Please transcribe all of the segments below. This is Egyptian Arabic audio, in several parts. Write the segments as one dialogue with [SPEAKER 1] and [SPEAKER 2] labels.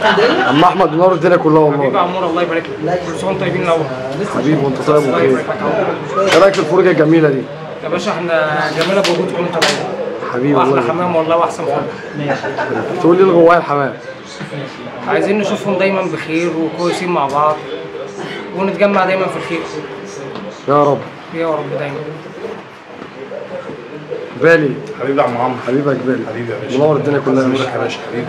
[SPEAKER 1] اسكندريه
[SPEAKER 2] عم احمد منور الدنيا كلها
[SPEAKER 3] حبيبي
[SPEAKER 2] والله
[SPEAKER 3] عمور الله يبارك لك كل سنه وانتم طيبين الاول
[SPEAKER 2] حبيبي وانت طيب
[SPEAKER 3] الله
[SPEAKER 2] وبخير
[SPEAKER 3] يبارك لك يا عمور.
[SPEAKER 2] ايه رايك في الفرجه الجميله دي
[SPEAKER 3] يا باشا احنا جميله بوجودكم انتوا
[SPEAKER 2] حبيبي
[SPEAKER 3] واحلى
[SPEAKER 2] والله
[SPEAKER 3] حمام والله واحسن فل
[SPEAKER 2] تقول لي الغوايه الحمام
[SPEAKER 3] عايزين نشوفهم دايما بخير وكويسين مع بعض ونتجمع دايما في الخير
[SPEAKER 2] يا رب
[SPEAKER 3] يا رب دايما
[SPEAKER 2] بالي
[SPEAKER 4] حبيبي يا عم عمرو
[SPEAKER 2] حبيبك بالي
[SPEAKER 4] حبيبي يا باشا
[SPEAKER 2] منور الدنيا كلها يا
[SPEAKER 4] نورك
[SPEAKER 2] باشا
[SPEAKER 4] يا باشا حبيبي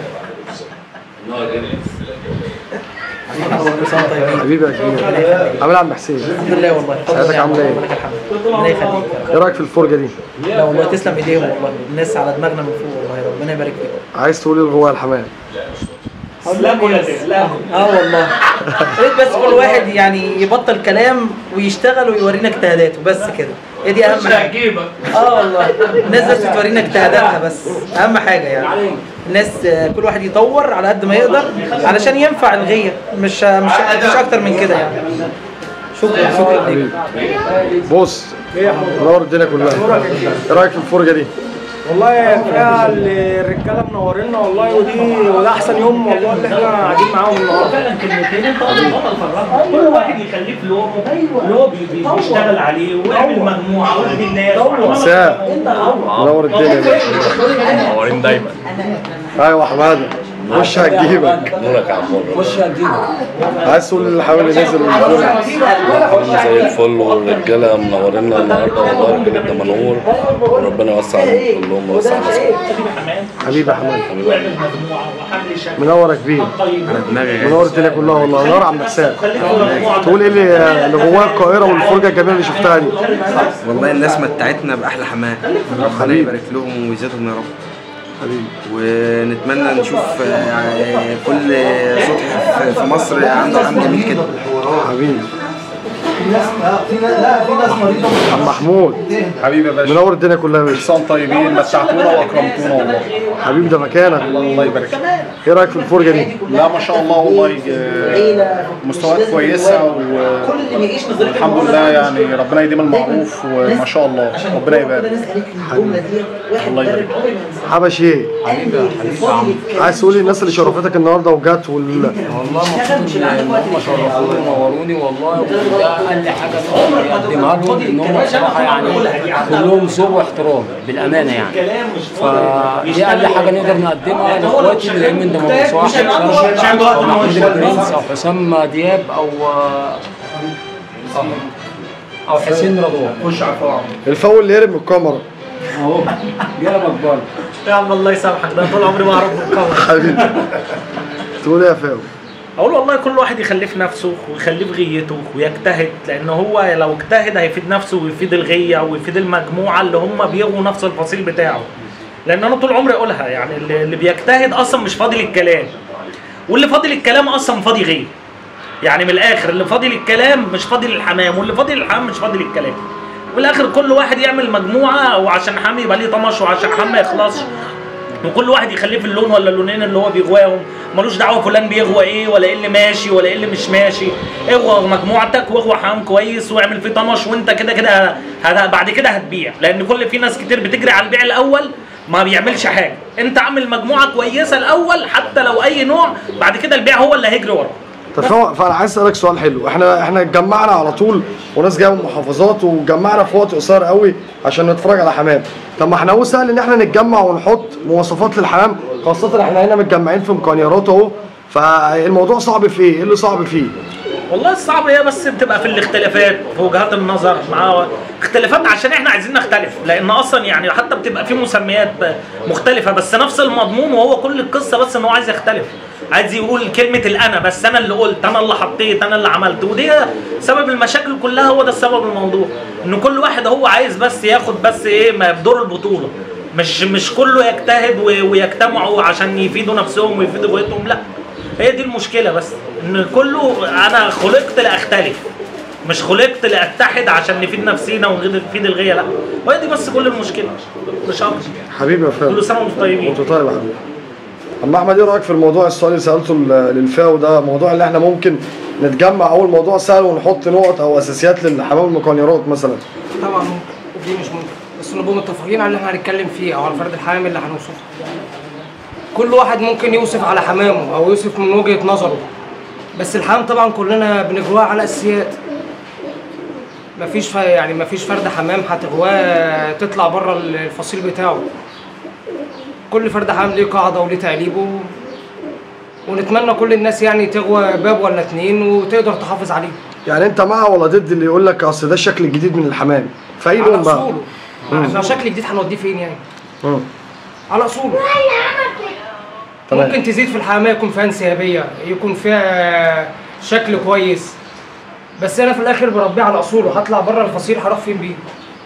[SPEAKER 2] حبيبي يا كبير عامل إيه يا عم حسين
[SPEAKER 1] الحمد لله والله
[SPEAKER 2] حياتك عامله ايه؟
[SPEAKER 1] لك الحمد ربنا يخليك
[SPEAKER 2] ايه رايك في الفرجه دي؟
[SPEAKER 1] لا والله تسلم ايديهم والله الناس على دماغنا من فوق والله ربنا يبارك فيكم
[SPEAKER 2] عايز تقول ايه الغوايه الحمام
[SPEAKER 1] تسلموا يا تسلموا اه والله يا ريت بس كل واحد يعني يبطل كلام ويشتغل ويورينا اجتهاداته بس كده هي دي اهم حاجه اه والله الناس بس تورينا اجتهاداتها بس اهم حاجه يعني الناس آه، كل واحد يطور على قد ما يقدر علشان ينفع الغيه مش مش مش اكتر من كده يعني شكرا شكرا ليك
[SPEAKER 2] بص منور الدنيا كلها ايه رايك في الفرجه دي؟
[SPEAKER 5] والله فيها الرجاله منورينا والله ودي وده احسن يوم والله اللي احنا قاعدين معاهم النهارده
[SPEAKER 6] فعلا كلمتين انت بطل فرحه كل واحد يخليه في لونه اللي هو بي- بي- بيشتغل عليه ويعمل مجموعه ويعمل الناس
[SPEAKER 2] مساء منور الدنيا يا باشا
[SPEAKER 4] منورين دايما
[SPEAKER 2] ايوه حماده خش هتجيبك
[SPEAKER 4] نورك يا عمور
[SPEAKER 7] خش هتجيبه
[SPEAKER 2] عايز تقول اللي حاول ينزل من الفرجه
[SPEAKER 8] زي الفل والرجاله منورينا النهارده والله البيت ده منور وربنا يوسع عليهم كلهم ويوسع على
[SPEAKER 2] حبيبي يا حماد
[SPEAKER 6] ويعمل مجموعه وحمل شكل
[SPEAKER 2] منور يا كبير
[SPEAKER 6] طيب
[SPEAKER 2] منور الدنيا كلها والله منور عم حسام تقول ايه اللي اللي جواه القاهره والفرجه الجميله اللي شفتها دي
[SPEAKER 7] والله الناس متعتنا باحلى حمام ربنا
[SPEAKER 2] حبيبي.
[SPEAKER 7] يبارك لهم ويزيدهم يا رب
[SPEAKER 2] حبيبي
[SPEAKER 7] ونتمنى نشوف آه، كل سطح في- في مصر عنده حمام جميل كده
[SPEAKER 2] حبيبي عم محمود
[SPEAKER 4] حبيبي يا باشا
[SPEAKER 2] منور الدنيا كلها يا باشا
[SPEAKER 4] كل طيبين متعتونا واكرمتونا والله
[SPEAKER 2] حبيبي ده مكانك
[SPEAKER 4] الله يبارك فيك
[SPEAKER 2] ايه رايك في الفرجه دي؟
[SPEAKER 4] لا ما شاء الله والله آه، مستويات كويسه والحمد لله يعني ربنا يديم المعروف وما شاء الله ربنا يبارك الله يبارك فيك.
[SPEAKER 2] حبشي ايه؟ عايز تقول الناس اللي شرفتك النهارده وجت وال
[SPEAKER 9] والله مبسوط ان هم شرفوني ونوروني والله وده اقل حاجه نقدر نقدمها لهم ان هم بصراحه يعني كلهم ذوق واحترام بالامانه يعني فدي اقل حاجه نقدر نقدمها لاخواتي اللي جايين من دمام سواء حسام او محمود البرنس او حسام دياب او او حسين رضوان
[SPEAKER 4] خش على الفرع
[SPEAKER 2] الفول اللي هرب من الكاميرا
[SPEAKER 9] اهو جالك بال
[SPEAKER 5] يا عم الله يسامحك ده طول عمري ما اعرف بالكاميرا
[SPEAKER 2] حبيبي تقول ايه يا فاول؟
[SPEAKER 5] اقول والله كل واحد يخليه في نفسه ويخليه في غيته ويجتهد لان هو لو اجتهد هيفيد نفسه ويفيد الغيه ويفيد المجموعه اللي هم بيغوا نفس الفصيل بتاعه لان انا طول عمري اقولها يعني اللي اللي بيجتهد اصلا مش فاضي للكلام واللي فاضي للكلام اصلا فاضي غيه يعني من الاخر اللي فاضي للكلام مش فاضي للحمام واللي فاضي للحمام مش فاضي للكلام والاخر كل واحد يعمل مجموعه وعشان حمام يبقى ليه طمش وعشان حمام ما يخلصش وكل واحد يخليه في اللون ولا اللونين اللي هو بيغواهم ملوش دعوه فلان بيغوى ايه ولا ايه اللي ماشي ولا ايه اللي مش ماشي اغوى مجموعتك واغوى حمام كويس واعمل فيه طمش وانت كده كده ه- بعد كده هتبيع لان كل في ناس كتير بتجري على البيع الاول ما بيعملش حاجه انت عامل مجموعه كويسه الاول حتى لو اي نوع بعد كده البيع هو اللي هيجري وراه
[SPEAKER 2] طب فهو- فانا عايز اسالك سؤال حلو احنا احنا اتجمعنا على طول وناس جايه من محافظات وجمعنا في وقت قصير قوي عشان نتفرج على حمام طب ما احنا هو سهل ان احنا نتجمع ونحط مواصفات للحمام خاصه احنا هنا متجمعين في مكانيرات اهو فالموضوع صعب في ايه؟ ايه اللي صعب فيه؟
[SPEAKER 5] والله الصعب هي بس بتبقى في الاختلافات في وجهات النظر مع اختلافات عشان احنا عايزين نختلف لان اصلا يعني حتى بتبقى في مسميات ب- مختلفه بس نفس المضمون وهو كل القصه بس ان هو عايز يختلف عايز يقول كلمه الانا بس انا اللي قلت انا اللي حطيت انا اللي عملت ودي سبب المشاكل كلها هو ده السبب الموضوع ان كل واحد هو عايز بس ياخد بس ايه ما بدور البطوله مش مش كله يجتهد و- ويجتمعوا عشان يفيدوا نفسهم ويفيدوا غيرهم لا هي دي المشكله بس ان كله انا خلقت لاختلف مش خلقت لاتحد عشان نفيد نفسينا ونفيد الغيه لا وهي دي بس كل المشكله مش اكتر
[SPEAKER 2] حبيبي يا فاهم
[SPEAKER 5] كل سنه وانتم طيبين
[SPEAKER 2] وانت طيب يا حبيبي اما احمد ايه رايك في الموضوع السؤال اللي سالته ل- للفاو ده موضوع اللي احنا ممكن نتجمع اول موضوع سهل ونحط نقط او اساسيات للحمام المكانيرات مثلا
[SPEAKER 3] طبعا ممكن ودي مش ممكن بس نبقى متفقين على اللي احنا هنتكلم فيه او على فرد الحمام اللي هنوصفه كل واحد ممكن يوصف على حمامه او يوصف من وجهه نظره بس الحمام طبعا كلنا بنجروها على اساسيات مفيش ف- يعني مفيش فرد حمام هتغواه تطلع بره الفصيل بتاعه كل فرد حمام ليه قاعده وليه تعليبه ونتمنى كل الناس يعني تغوى باب ولا اتنين وتقدر تحافظ عليه
[SPEAKER 2] يعني انت مع ولا ضد اللي يقول لك اصل ده الشكل الجديد من الحمام في اي
[SPEAKER 3] على
[SPEAKER 2] لون بقى
[SPEAKER 3] اصوله احنا شكل جديد هنوديه فين يعني
[SPEAKER 2] مم.
[SPEAKER 3] على اصوله
[SPEAKER 2] تمام.
[SPEAKER 3] ممكن تزيد في الحمامه يكون فيها انسيابيه يكون فيها شكل كويس بس انا في الاخر بربيه على اصوله هطلع بره الفصيل هروح فين بيه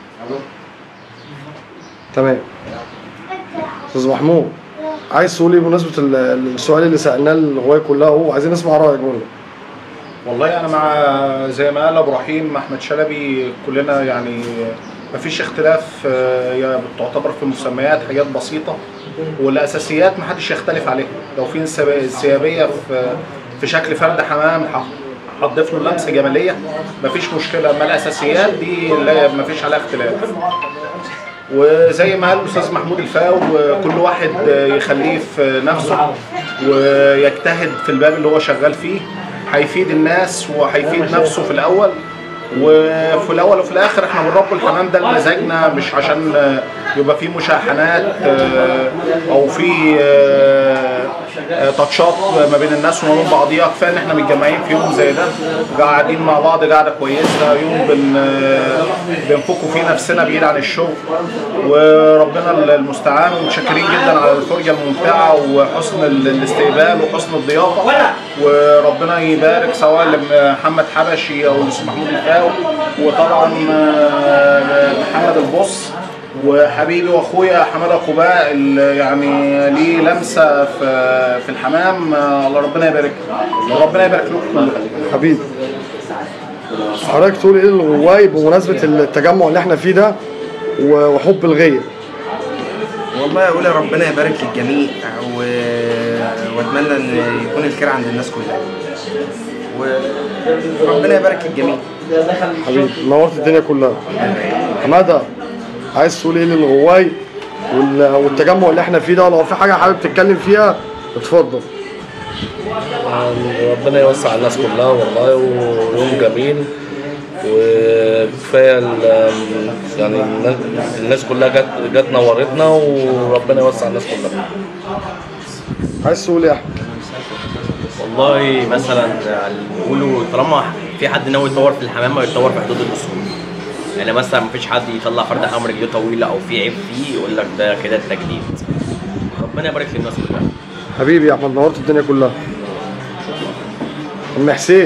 [SPEAKER 2] تمام استاذ محمود عايز تقول ايه بمناسبه ال- السؤال اللي سالناه الهوايه كلها اهو عايزين نسمع رايك برضه
[SPEAKER 4] والله انا مع زي ما قال ابو رحيم احمد شلبي كلنا يعني مفيش اختلاف آه، هي تعتبر في المسميات حاجات بسيطه والاساسيات محدش يختلف عليها لو في انسب- انسيابيه في في شكل فرد حمام ح- هتضيف له لمسه جماليه مفيش مشكله اما الاساسيات دي لا مفيش عليها اختلاف وزي ما قال الاستاذ محمود الفاو كل واحد يخليه في نفسه ويجتهد في الباب اللي هو شغال فيه هيفيد الناس وهيفيد نفسه في الاول وفي الاول وفي الاخر احنا بنربي الحمام ده لمزاجنا مش عشان يبقى فيه مشاحنات آه، او في آه، آه، تاتشات ما بين الناس وما بين بعضيها كفايه ان احنا متجمعين في يوم زي ده قاعدين مع بعض قاعده كويسه يوم بن آه، بنفكوا فيه نفسنا بعيد عن الشغل وربنا المستعان ومتشكرين جدا على الفرجه الممتعه وحسن ال- الاستقبال وحسن الضيافه وربنا يبارك سواء لمحمد حبشي او الاستاذ محمود الفاو وطبعا آه، محمد البص وحبيبي واخويا حماده قباء اللي يعني ليه لمسه في في الحمام آه، الله ربنا يبارك ربنا يبارك لكم كلكم
[SPEAKER 2] حبيبي حضرتك تقول ايه للغواي بمناسبه التجمع اللي احنا فيه ده و- وحب الغيه
[SPEAKER 7] والله اقول يا ربنا يبارك للجميع و... واتمنى ان يكون الخير عند الناس كلها وربنا يبارك للجميع
[SPEAKER 2] حبيبي نورت الدنيا كلها حماده عايز تقول ايه للغواي وال- والتجمع اللي احنا فيه ده لو في حاجه حابب تتكلم فيها اتفضل
[SPEAKER 8] ربنا يوسع الناس كلها والله ويوم جميل وكفايه ال- يعني الناس- الناس كلها جت جت نورتنا وربنا يوسع الناس كلها
[SPEAKER 2] عايز تقول ايه يا احمد
[SPEAKER 10] والله مثلا بيقولوا طالما في حد ناوي يطور في الحمام ما يتطور في حدود الاصول يعني مثلا مفيش حد يطلع فرد حمام رجليه طويله او في عيب فيه يقول لك ده كده التجديد ربنا يبارك للناس كلها
[SPEAKER 2] حبيبي يا احمد نورت الدنيا كلها ام حسين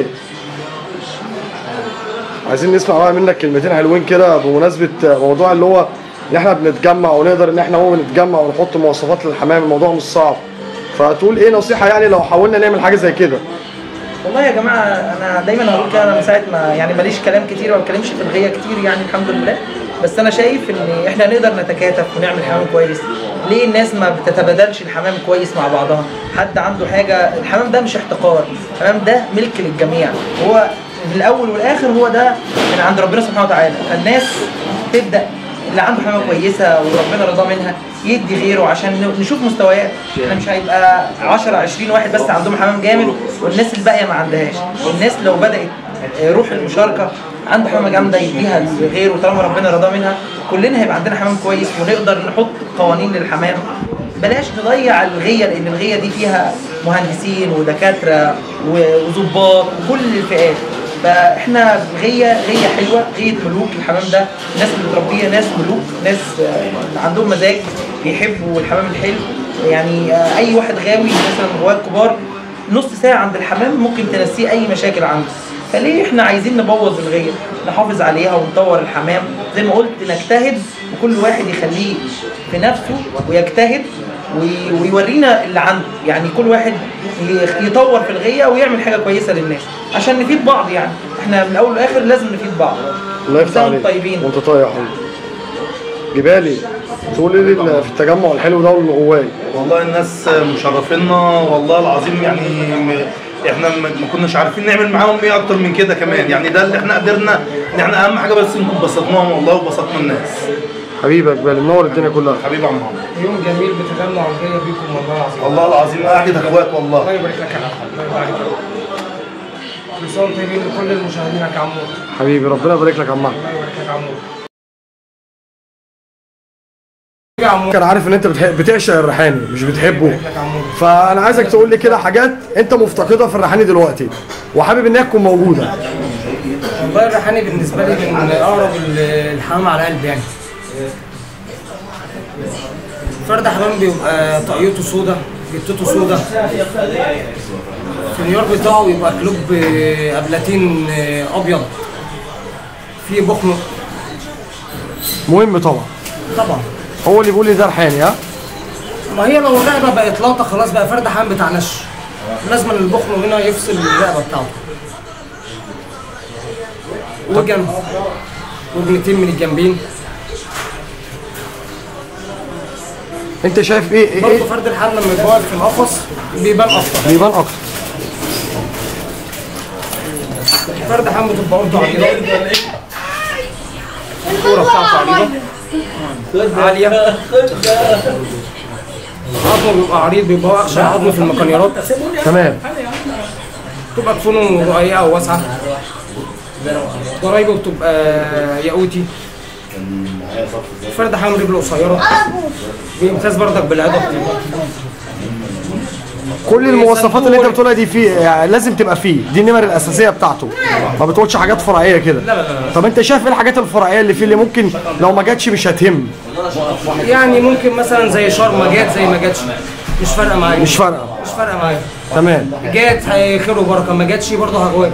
[SPEAKER 2] عايزين نسمع بقى منك كلمتين حلوين كده بمناسبه موضوع اللي هو ان احنا بنتجمع ونقدر ان احنا هو نتجمع ونحط مواصفات للحمام الموضوع مش صعب فتقول ايه نصيحه يعني لو حاولنا نعمل حاجه زي كده
[SPEAKER 1] والله يا جماعه انا دايما هقول كده انا من ساعه ما يعني ماليش كلام كتير ما بتكلمش في الغيه كتير يعني الحمد لله بس انا شايف ان احنا نقدر نتكاتف ونعمل حمام كويس ليه الناس ما بتتبادلش الحمام كويس مع بعضها حد عنده حاجه الحمام ده مش احتقار الحمام ده ملك للجميع هو في الاول والاخر هو ده من عند ربنا سبحانه وتعالى فالناس تبدا اللي عنده حمامه كويسه وربنا رضاه منها يدي غيره عشان نشوف مستويات احنا مش هيبقى 10 20 واحد بس عندهم حمام جامد والناس الباقيه ما عندهاش الناس لو بدات روح المشاركه عنده حمامه جامده يديها لغيره طالما ربنا رضاه منها كلنا هيبقى عندنا حمام كويس ونقدر نحط قوانين للحمام بلاش نضيع الغيه لان الغيه دي فيها مهندسين ودكاتره وظباط وكل الفئات فاحنا غيه غيه حلوه غيه ملوك الحمام ده الناس اللي بتربيه ناس ملوك ناس آه، عندهم مزاج بيحبوا الحمام الحلو يعني آه، اي واحد غاوي مثلا غواة كبار نص ساعه عند الحمام ممكن تنسيه اي مشاكل عنده فليه احنا عايزين نبوظ الغيه نحافظ عليها ونطور الحمام زي ما قلت نجتهد وكل واحد يخليه في نفسه ويجتهد وي- ويورينا اللي عنده يعني كل واحد ي- يطور في الغيه ويعمل حاجه كويسه للناس عشان نفيد بعض يعني احنا من الاول والاخر لازم نفيد بعض
[SPEAKER 2] الله يفتح
[SPEAKER 1] وانتم
[SPEAKER 2] عليك
[SPEAKER 1] طيبين
[SPEAKER 2] وانت طيب يا حبيبي جبالي تقول ايه لل- في التجمع الحلو ده والغواي
[SPEAKER 11] والله الناس مشرفينا والله العظيم يعني م- احنا ما ما كناش عارفين نعمل معاهم ايه اكتر من كده كمان يعني ده اللي احنا قدرنا ان احنا اهم حاجه بس نكون بسطناهم والله وبسطنا الناس
[SPEAKER 2] حبيبي يا جبال منور الدنيا كلها
[SPEAKER 11] حبيبي يا عم محمد
[SPEAKER 3] يوم جميل بتجمع وجايه بيكم والله العظيم
[SPEAKER 11] والله العظيم قاعدة اخوات والله
[SPEAKER 3] الله يبارك لك يا عم الله يبارك لك كل سنه وانتم طيبين لكل المشاهدين يا عمو
[SPEAKER 2] حبيبي ربنا يبارك لك يا عم أحمد.
[SPEAKER 3] الله يبارك لك يا عمو يا عمو
[SPEAKER 2] كان عارف ان انت بتحب بتعشق الريحاني مش بتحبه
[SPEAKER 3] لك يا عمو
[SPEAKER 2] فانا عايزك تقول لي كده حاجات انت مفتقدها في الريحاني دلوقتي وحابب انها تكون موجوده
[SPEAKER 3] والله الريحاني بالنسبه لي من اقرب ال- الحمام على قلبي يعني فرد حمام بيبقى طاقيته سودا جتته سودا السنيور بتاعه بيبقى كلوب ابلاتين ابيض فيه بخن
[SPEAKER 2] مهم طبعا
[SPEAKER 3] طبعا
[SPEAKER 2] هو اللي بيقول لي ده ريحاني ها
[SPEAKER 3] ما هي لو الرقبه بقت لاطه خلاص بقى فرد حمام بتاع نش لازم البخن هنا يفصل الرقبه بتاعته وجن وجنتين من الجنبين
[SPEAKER 2] انت شايف ايه ايه,
[SPEAKER 3] برضه
[SPEAKER 2] إيه؟
[SPEAKER 3] فرد الحمل لما يبقى واقف في القفص بيبان اكتر
[SPEAKER 2] بيبان اكتر
[SPEAKER 3] فرد حمل بتبقى برضه عريضه الكوره بتاعته عريضه عاليه عظمه بيبقى عريض بيبقى هو اخشن عظم في المكانيرات
[SPEAKER 2] تمام
[SPEAKER 3] بتبقى كفونه رقيقه وواسعه ضرايبه بتبقى ياقوتي فرد حمل رجله قصيره بيمتاز بردك بالعضل
[SPEAKER 2] كل المواصفات اللي انت بتقولها دي فيه يعني لازم تبقى فيه دي النمر الاساسيه بتاعته ما بتقولش حاجات فرعيه كده
[SPEAKER 3] لا لا لا
[SPEAKER 2] طب انت شايف ايه الحاجات الفرعيه اللي فيه اللي ممكن لو ما جاتش مش هتهم
[SPEAKER 3] يعني ممكن مثلا زي شرم جات زي ما جاتش مش فارقه معايا
[SPEAKER 2] مش فارقه
[SPEAKER 3] مش فارقه معايا
[SPEAKER 2] تمام
[SPEAKER 3] جات هي خير وبركه ما جاتش برضه هجوات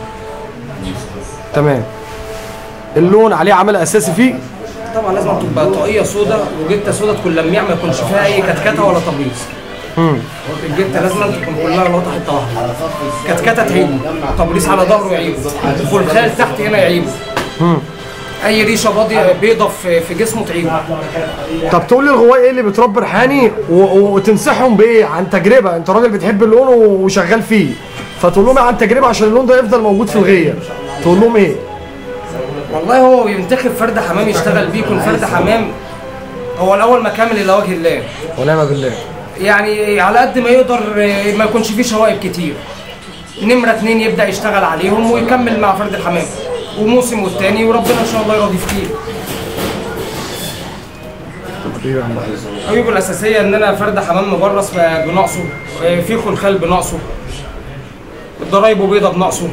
[SPEAKER 2] تمام اللون عليه عمل اساسي فيه
[SPEAKER 3] طبعا لازم تبقى طاقيه سودا وجته سودا تكون لميع ما يكونش فيها اي كتكته ولا تبييض
[SPEAKER 2] امم
[SPEAKER 3] الجته لازم تكون كلها لقطه حته واحده كتكته تعيبه تبريص على ظهره يعيبه فلخال تحت هنا يعيبه
[SPEAKER 2] امم
[SPEAKER 3] اي ريشه باضيه بيضه في في جسمه تعيبه
[SPEAKER 2] طب تقول لي الغوايه ايه اللي بتربي ريحاني و- و- وتنصحهم بايه عن تجربه انت راجل بتحب اللون وشغال فيه فتقول لهم إيه عن تجربه عشان اللون ده يفضل موجود في الغيه تقول لهم ايه
[SPEAKER 3] والله هو ينتخب فرد حمام يشتغل بيه يكون فرد حمام هو الاول مكامل الى وجه الله
[SPEAKER 2] ونعم بالله
[SPEAKER 3] يعني على قد ما يقدر آه، ما يكونش فيه شوائب كتير نمرة اتنين يبدأ يشتغل عليهم ويكمل مع فرد الحمام وموسم والتاني وربنا ان شاء الله يراضي في كتير عيوبه الأساسية إن أنا فرد حمام مبرص بنقصه آه، في خلخال بنقصه ضرايبه بيضة بنقصه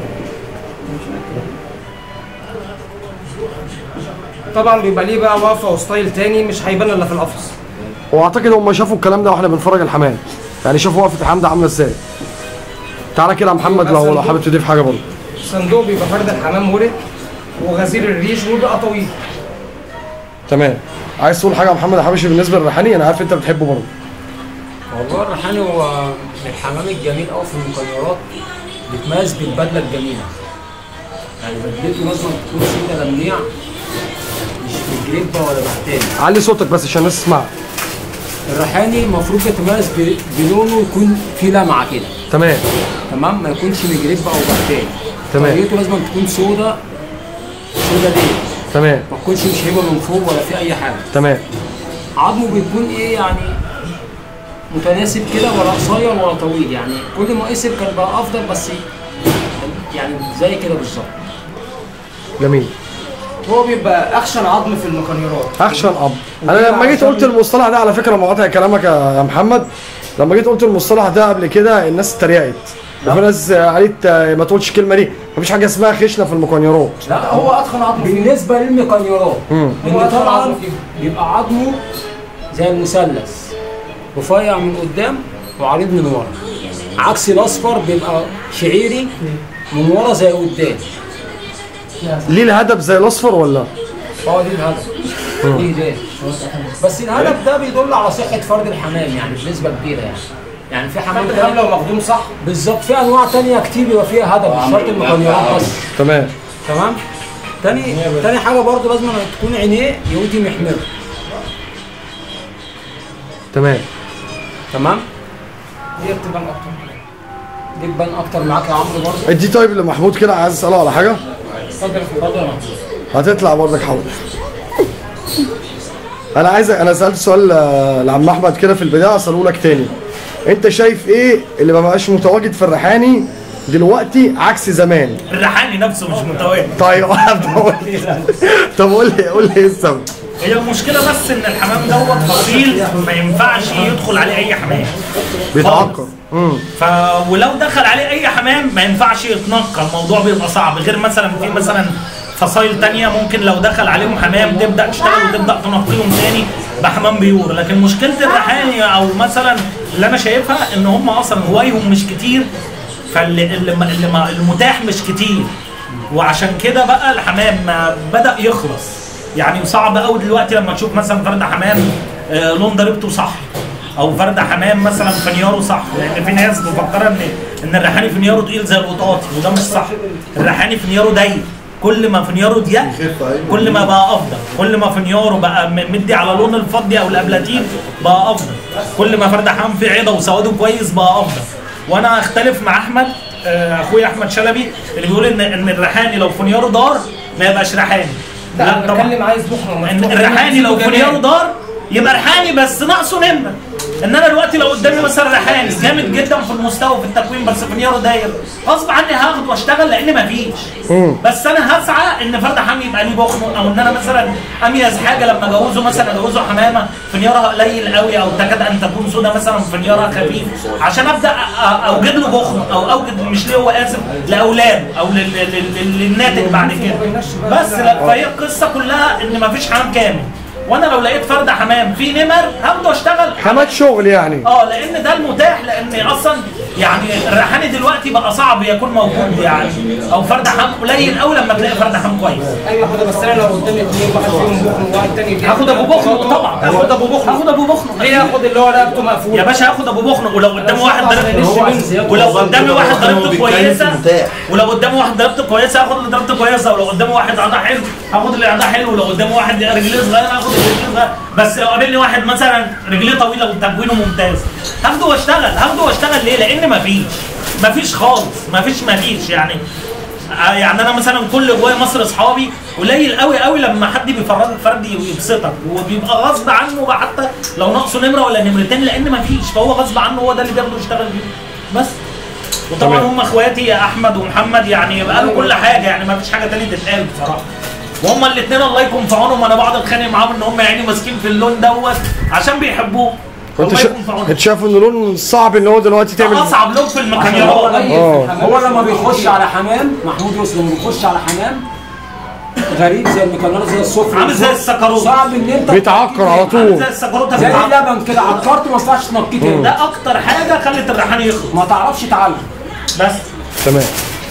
[SPEAKER 3] طبعا بيبقى ليه بقى وقفة وستايل تاني مش هيبان إلا في القفص
[SPEAKER 2] واعتقد هم شافوا الكلام ده واحنا بنفرج الحمام يعني شافوا وقفه الحمام ده عامله ازاي تعالى كده يا محمد لو لو حابب تضيف حاجه برضه
[SPEAKER 3] صندوق بيبقى فرد الحمام ورق وغزير الريش وبيبقى طويل
[SPEAKER 2] تمام عايز تقول حاجه يا محمد يا حبيبي بالنسبه للريحاني انا عارف انت بتحبه برضه
[SPEAKER 9] والله الريحاني هو من الحمام الجميل قوي في المقيرات بيتميز بالبدله الجميله يعني بدلته لازم تكون سنه لميع مش بالجريبه ولا بحتاني
[SPEAKER 2] علي صوتك بس عشان الناس تسمعك
[SPEAKER 9] الريحاني المفروض يتميز ب- بلونه يكون فيه لمعه كده
[SPEAKER 2] تمام
[SPEAKER 9] تمام ما يكونش مجريبه او بحتاني
[SPEAKER 2] تمام.
[SPEAKER 9] طريقته لازم تكون سودا سودا دي
[SPEAKER 2] تمام
[SPEAKER 9] ما تكونش مشهبه من فوق ولا في اي حاجه
[SPEAKER 2] تمام
[SPEAKER 9] عظمه بيكون ايه يعني متناسب كده ولا قصير ولا طويل يعني كل ما قصر كان بقى افضل بس يعني زي كده بالظبط
[SPEAKER 2] جميل
[SPEAKER 3] هو بيبقى أخشن عظم في المكانيرات
[SPEAKER 2] اخشن اب انا لما جيت قلت المصطلح ده على فكره مقاطع كلامك يا يا محمد لما جيت قلت المصطلح ده قبل كده الناس اتريقت وفي ناس قالت آه، ما تقولش الكلمه دي مفيش حاجه اسمها خشنه في المكونيرات
[SPEAKER 9] لا
[SPEAKER 3] هو أتخن عظم فيه
[SPEAKER 9] بالنسبه للمقيرات
[SPEAKER 2] مم.
[SPEAKER 3] هو
[SPEAKER 9] لان
[SPEAKER 3] أتخن
[SPEAKER 9] طبعا
[SPEAKER 3] عظم فيه
[SPEAKER 9] بيبقى عظمه زي المثلث رفيع من قدام وعريض من ورا عكس الاصفر بيبقى شعيري من ورا زي قدام
[SPEAKER 2] ليه الهدف زي الاصفر ولا
[SPEAKER 9] اه دي الهدف دي ده بس الهدف ده بيدل على صحه فرد الحمام يعني بنسبه كبيره يعني يعني في حمام
[SPEAKER 3] فرد الحمام
[SPEAKER 9] تاني
[SPEAKER 3] لو مخدوم صح
[SPEAKER 9] بالظبط في انواع تانية كتير بيبقى فيها هدف مش شرط المقنيات بس
[SPEAKER 2] تمام
[SPEAKER 9] تمام تاني تاني حاجه برضو لازم تكون عينيه يهودي محمر
[SPEAKER 2] تمام
[SPEAKER 9] تمام
[SPEAKER 3] هي بتبان أكتر
[SPEAKER 9] دي تبان اكتر معاك يا عمرو برضو
[SPEAKER 2] ادي طيب لمحمود كده عايز اساله على حاجه
[SPEAKER 3] اتفضل يا فندم.
[SPEAKER 9] اتفضل يا محمود
[SPEAKER 2] هتطلع برضك حاول انا عايز انا سالت سؤال آه، لعم احمد كده في البدايه اساله لك تاني انت شايف ايه اللي ما بقاش متواجد في الريحاني دلوقتي عكس زمان
[SPEAKER 5] الريحاني نفسه مش متواجد
[SPEAKER 2] طيب طب قول لي طب قول لي قول لي ايه السبب
[SPEAKER 5] هي المشكله بس ان الحمام دوت فصيل ما ينفعش يدخل عليه اي حمام
[SPEAKER 2] بيتعقر امم
[SPEAKER 5] ف ولو دخل عليه اي حمام ما ينفعش يتنقى الموضوع بيبقى صعب غير مثلا في مثلا فصائل تانية ممكن لو دخل عليهم حمام تبدا تشتغل وتبدا تنقيهم تاني بحمام بيور لكن مشكله الريحاني او مثلا اللي انا شايفها ان هم اصلا هوايهم مش كتير فاللي اللي ما- اللي ما- المتاح مش كتير وعشان كده بقى الحمام ما بدا يخلص يعني صعب قوي دلوقتي لما تشوف مثلا فرد حمام آه، لون ضريبته صح او فرد حمام مثلا فنياره صح لان في ناس مفكره ان ان الريحاني فنياره تقيل زي القطاطي وده مش صح الريحاني فنياره ضيق كل ما فنياره ضيق كل ما بقى افضل كل ما فنياره بقى م- مدي على لون الفضي او الابلاتين بقى افضل كل ما فرد حمام فيه عضه وسواده كويس بقى افضل وانا اختلف مع احمد آه، اخويا احمد شلبي اللي بيقول ان ان الريحاني لو فنياره دار ما يبقاش ريحاني
[SPEAKER 3] لا انا بتكلم عايز بكره
[SPEAKER 5] إن
[SPEAKER 3] مفتوح.
[SPEAKER 5] الريحاني لو
[SPEAKER 3] جمال.
[SPEAKER 5] فنياره دار يبقى ريحاني بس ناقصه نمره ان انا دلوقتي لو قدامي مثلا ريحاني جامد جدا في المستوى في التكوين بس فنياره داير غصب عني هاخد واشتغل لان مفيش بس انا هسعى ان فرد حمي يبقى ليه بخن او ان انا مثلا اميز حاجه لما اجوزه مثلا اجوزه حمامه فنيارها قليل قوي او تكاد ان تكون سودا مثلا فنيارها خفيف عشان ابدا أ- أ- اوجد له بخن او اوجد مش ليه هو اسف لاولاده او لل- لل- لل- للناتج بعد كده بس لا فهي القصه كلها ان مفيش حمام كامل وانا لو لقيت فرد حمام فيه نمر هاخده اشتغل
[SPEAKER 2] حماد شغل يعني
[SPEAKER 5] اه لان ده المتاح لان اصلا يعني الريحاني دلوقتي بقى صعب يكون موجود يعني او فرد حم قليل قوي لما تلاقي فرد حم كويس
[SPEAKER 3] ايوه كده بس انا لو قدامي اثنين واحد فيهم بخن وواحد تاني
[SPEAKER 5] هاخد ابو بخن طبعا هاخد ابو بخن هاخد ابو بخن
[SPEAKER 3] ليه هاخد اللي هو رقبته مقفوله
[SPEAKER 5] يا باشا هاخد ابو بخن ولو قدامي واحد ضربته
[SPEAKER 3] ضربته
[SPEAKER 5] ولو قدامي واحد ضربته كويسه ولو قدامي واحد ضربته كويسه هاخد اللي ضربته كويسه ولو قدامي واحد عضا حلو هاخد اللي عضا حلو ولو قدامي واحد رجليه صغيره هاخد رجليه صغيره بس لو قابلني واحد مثلا رجليه طويله وتكوينه ممتاز هاخده واشتغل هاخده واشتغل ليه؟ لان مفيش مفيش خالص مفيش مفيش يعني آه يعني انا مثلا كل جوايا مصر اصحابي قليل قوي قوي لما حد بيفرجك فرد يبسطك وبيبقى غصب عنه بقى حتى لو ناقصه نمره ولا نمرتين لان مفيش فهو غصب عنه هو ده اللي بياخده يشتغل بيه بس وطبعا هم اخواتي يا احمد ومحمد يعني قالوا كل حاجه يعني ما فيش حاجه تانية تتقال بصراحه وهم الاثنين الله يكون في عونهم انا بقعد اتخانق معاهم ان هم يعني ماسكين في اللون دوت عشان بيحبوه
[SPEAKER 2] انت
[SPEAKER 5] الله
[SPEAKER 2] شا...
[SPEAKER 5] يكون في عونهم
[SPEAKER 2] انت شايف ان لون صعب ان هو دلوقتي تعمل
[SPEAKER 5] اصعب لون في المكانيات
[SPEAKER 2] اه
[SPEAKER 9] هو لما بيخش على حمام محمود يوسف لما بيخش على حمام غريب زي المكنره زي الصفر
[SPEAKER 5] عامل زي السكروت
[SPEAKER 9] صعب ان انت
[SPEAKER 2] بيتعكر على
[SPEAKER 5] عامل
[SPEAKER 2] طول
[SPEAKER 5] زي السكروته
[SPEAKER 9] زي
[SPEAKER 5] بتاعته.
[SPEAKER 9] اللبن كده عكرته ما ينفعش تنقيه تاني
[SPEAKER 5] ده اكتر حاجه خلت الريحاني يخرج
[SPEAKER 9] ما تعرفش تعالج
[SPEAKER 5] بس
[SPEAKER 2] تمام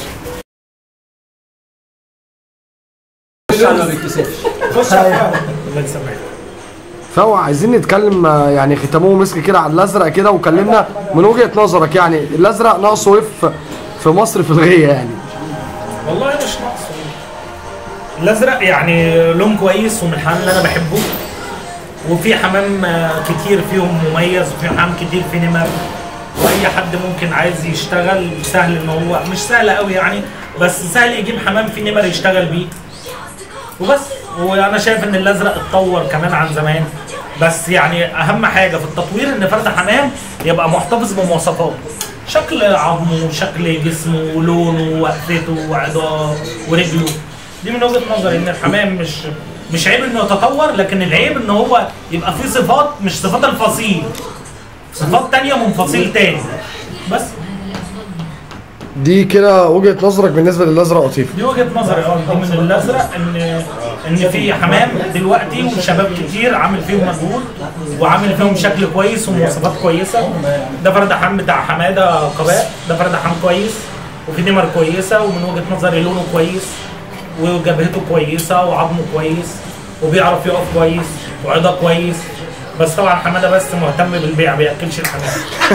[SPEAKER 9] خش على ما بيتكسفش
[SPEAKER 5] الله يسامحك
[SPEAKER 2] فهو عايزين نتكلم آه، يعني ختامه مسك كده على الازرق كده وكلمنا من وجهه نظرك يعني الازرق ناقصه ايه في- في مصر في الغيه يعني
[SPEAKER 5] والله مش ناقص الازرق يعني لون كويس ومن الحمام اللي انا بحبه وفي حمام آه، كتير فيهم مميز وفي حمام كتير في نمر واي حد ممكن عايز يشتغل سهل ان هو مش سهل قوي يعني بس سهل يجيب حمام في نمر يشتغل بيه وبس وانا شايف ان الازرق اتطور كمان عن زمان بس يعني اهم حاجه في التطوير ان فرد حمام يبقى محتفظ بمواصفاته شكل عظمه وشكل جسمه ولونه ووقفته وعضاه ورجله دي من وجهه نظري ان الحمام مش مش عيب انه يتطور لكن العيب ان هو يبقى فيه صفات مش صفات الفصيل صفات تانية من فصيل تاني بس
[SPEAKER 2] دي كده وجهه نظرك بالنسبه للازرق لطيف
[SPEAKER 5] دي وجهه نظري اه دي من الازرق ان ان في حمام دلوقتي وشباب كتير عامل فيهم مجهود وعامل فيهم شكل كويس ومواصفات كويسه ده فرد حمام بتاع حماده قباء ده فرد حمام كويس وفي نمر كويسه ومن وجهه نظري لونه كويس وجبهته كويسه وعظمه كويس وبيعرف يقف كويس وعضه كويس بس طبعا حماده بس مهتم بالبيع ما بياكلش الحمام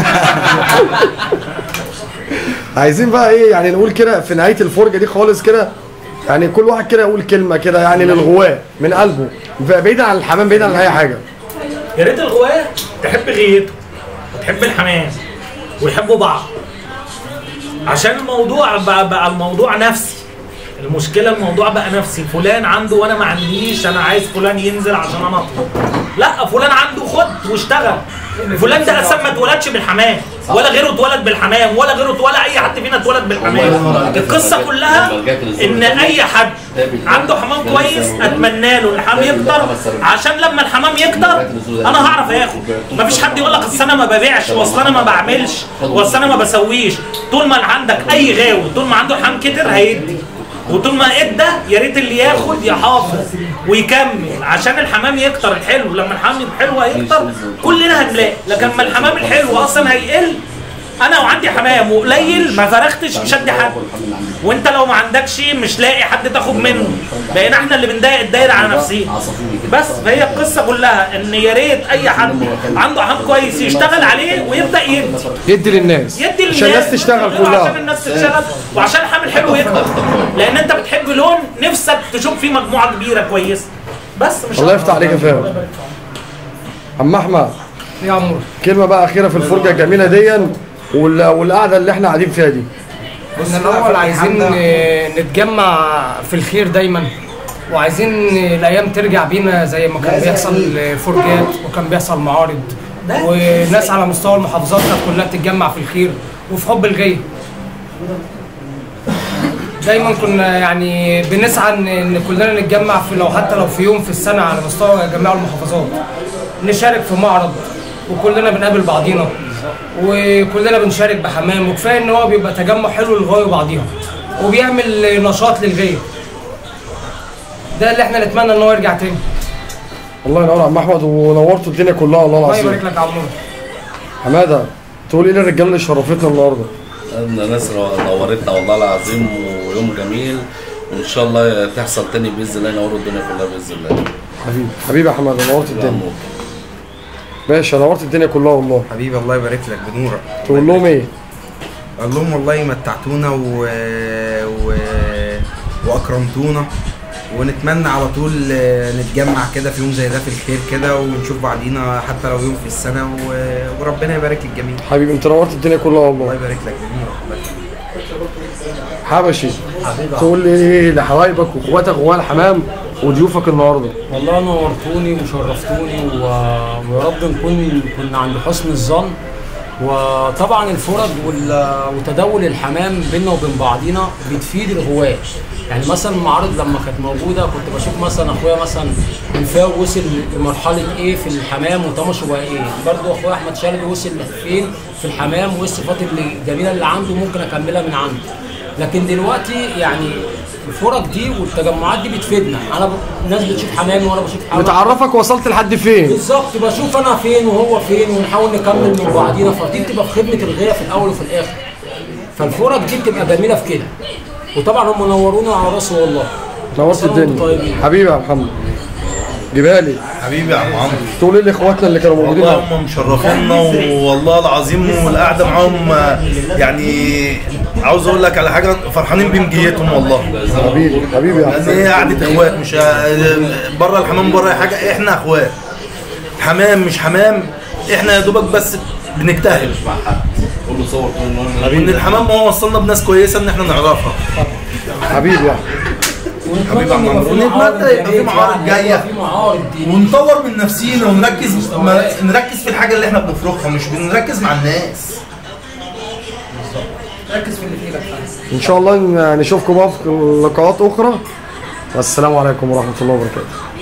[SPEAKER 2] عايزين بقى ايه يعني نقول كده في نهايه الفرجه دي خالص كده يعني كل واحد كده يقول كلمه كده يعني للغواه من قلبه بعيدا عن الحمام بعيدا عن اي حاجه
[SPEAKER 5] يا ريت الغوايه تحب غيته وتحب الحمام ويحبوا بعض عشان الموضوع بقى, بقى الموضوع نفسي المشكله الموضوع بقى نفسي فلان عنده وانا ما عنديش انا عايز فلان ينزل عشان انا اطلب لا فلان عنده خد واشتغل فلان ده اصلا ما اتولدش بالحمام ولا غيره اتولد بالحمام ولا غيره ولا اي حد فينا اتولد بالحمام القصه كلها ان اي حد عنده حمام كويس اتمنى له الحمام يكتر عشان لما الحمام يكتر انا هعرف اخد مفيش حد يقول لك اصل انا ما ببيعش واصل انا ما بعملش واصل انا ما بسويش طول ما عندك اي غاوي طول ما عنده حمام كتر هيدي وطول ما ادى يا ريت اللي ياخد يحافظ ويكمل عشان الحمام يكتر الحلو لما الحمام يبقى حلو هيكتر كلنا هنلاقي لكن لما الحمام الحلو اصلا هيقل انا وعندي حمام وقليل ما فرختش مش هدي حد وانت لو ما عندكش مش لاقي حد تاخد منه لان احنا اللي بنضايق الدايره على نفسينا بس فهي القصه كلها ان يا ريت اي حد عنده حمام كويس يشتغل عليه ويبدا يدي
[SPEAKER 2] يدي للناس
[SPEAKER 5] يدي للناس
[SPEAKER 2] عشان الناس تشتغل
[SPEAKER 5] عشان
[SPEAKER 2] كلها
[SPEAKER 5] الناس تشتغل وعشان الحمل حلو يكتر لان انت بتحب لون نفسك تشوف فيه مجموعه كبيره كويسه بس مش
[SPEAKER 2] الله
[SPEAKER 5] أكتر.
[SPEAKER 2] يفتح عليك يا فاهم عم احمد
[SPEAKER 3] يا عمرو
[SPEAKER 2] كلمه بقى اخيره في الفرجه الجميله دي وال- والقعده اللي احنا قاعدين فيها دي
[SPEAKER 3] كنا الاول عايزين آه، نتجمع في الخير دايما وعايزين الايام ترجع بينا زي ما كان بيحصل فرجات وكان بيحصل معارض وناس على مستوى المحافظات كانت كلها بتتجمع في الخير وفي حب الغيه دايما كنا يعني بنسعى ان إن كلنا نتجمع في لو حتى لو في يوم في السنه على مستوى جميع المحافظات نشارك في معرض وكلنا بنقابل بعضينا وكلنا بنشارك بحمام وكفايه ان هو بيبقى تجمع حلو للغايه وبعضيها وبيعمل نشاط للغايه ده اللي احنا نتمنى ان هو يرجع تاني
[SPEAKER 2] الله ينور يا عم احمد ونورتوا الدنيا كلها والله
[SPEAKER 3] الله
[SPEAKER 2] العظيم
[SPEAKER 3] يبارك لك يا عمرو
[SPEAKER 2] حماده تقول ايه للرجاله اللي شرفتنا النهارده
[SPEAKER 8] أنا ناس نورتنا والله العظيم ويوم جميل وان شاء الله تحصل تاني باذن الله ينوروا الدنيا كلها باذن الله
[SPEAKER 2] حبيبي حبيبي يا حماده نورت الدنيا ماشي نورت الدنيا كلها والله
[SPEAKER 7] حبيبي الله يبارك لك بنورك
[SPEAKER 2] تقول لهم ايه
[SPEAKER 7] اقول لهم والله متعتونا و... و... واكرمتونا ونتمنى على طول آه، نتجمع كده في يوم زي ده في الخير كده ونشوف بعضينا حتى لو يوم في السنه و... وربنا يبارك للجميع
[SPEAKER 2] حبيبي انت نورت الدنيا كلها والله
[SPEAKER 7] الله يبارك لك بنورك
[SPEAKER 2] حبشي
[SPEAKER 9] حبيبي.
[SPEAKER 2] تقول لي ايه لحبايبك واخواتك جوه الحمام وضيوفك النهارده
[SPEAKER 9] والله نورتوني وشرفتوني و... ويا رب نكون كنا عند حسن الظن وطبعا الفرج وال... وتداول الحمام بيننا وبين بعضينا بتفيد الهواة يعني مثلا المعارض لما كانت موجوده كنت بشوف مثلا اخويا مثلا الفاو وصل لمرحله ايه في الحمام وطمشه بقى ايه برضه اخويا احمد شلبي وصل فين في الحمام وايه الصفات اللي- الجميله اللي عنده ممكن اكملها من عنده لكن دلوقتي يعني الفرج دي والتجمعات دي بتفيدنا انا ب... الناس بتشوف حمامي وانا بشوف حمامي
[SPEAKER 2] بتعرفك وصلت لحد فين
[SPEAKER 9] بالظبط بشوف انا فين وهو فين ونحاول نكمل من بعضينا فدي بتبقى في خدمه الغايه في الاول وفي الاخر فالفرج دي بتبقى جميله في كده وطبعا هم نورونا على راسي والله
[SPEAKER 2] نورت
[SPEAKER 9] كل سنة وانتم
[SPEAKER 2] الدنيا
[SPEAKER 9] طيبين.
[SPEAKER 2] حبيبي يا محمد جبالي
[SPEAKER 11] حبيبي يا عم عمرو
[SPEAKER 2] تقول ايه لاخواتنا اللي كانوا موجودين
[SPEAKER 11] والله هم مشرفينا والله العظيم والقعده معاهم آه، يعني عاوز اقول لك على حاجه فرحانين بمجيتهم والله
[SPEAKER 2] حبيبي حبيبي يا
[SPEAKER 11] لان
[SPEAKER 2] حسن
[SPEAKER 11] هي قعده اخوات مش بره الحمام بره اي حاجه احنا اخوات حمام مش حمام احنا يا دوبك بس بنجتهد
[SPEAKER 8] قول له صور
[SPEAKER 11] وان الحمام هو وصلنا بناس كويسه ان احنا نعرفها
[SPEAKER 2] حبيبي يا
[SPEAKER 11] حبيبي يا عم عمرو ونتمنى يبقى في معارض جايه ونطور من نفسينا ونركز ما نركز في الحاجه اللي احنا بنفرقها مش بنركز مع الناس
[SPEAKER 3] ركز في اللي في ايدك
[SPEAKER 2] ان شاء الله ن- نشوفكم بقى في لقاءات اخرى والسلام عليكم ورحمه الله وبركاته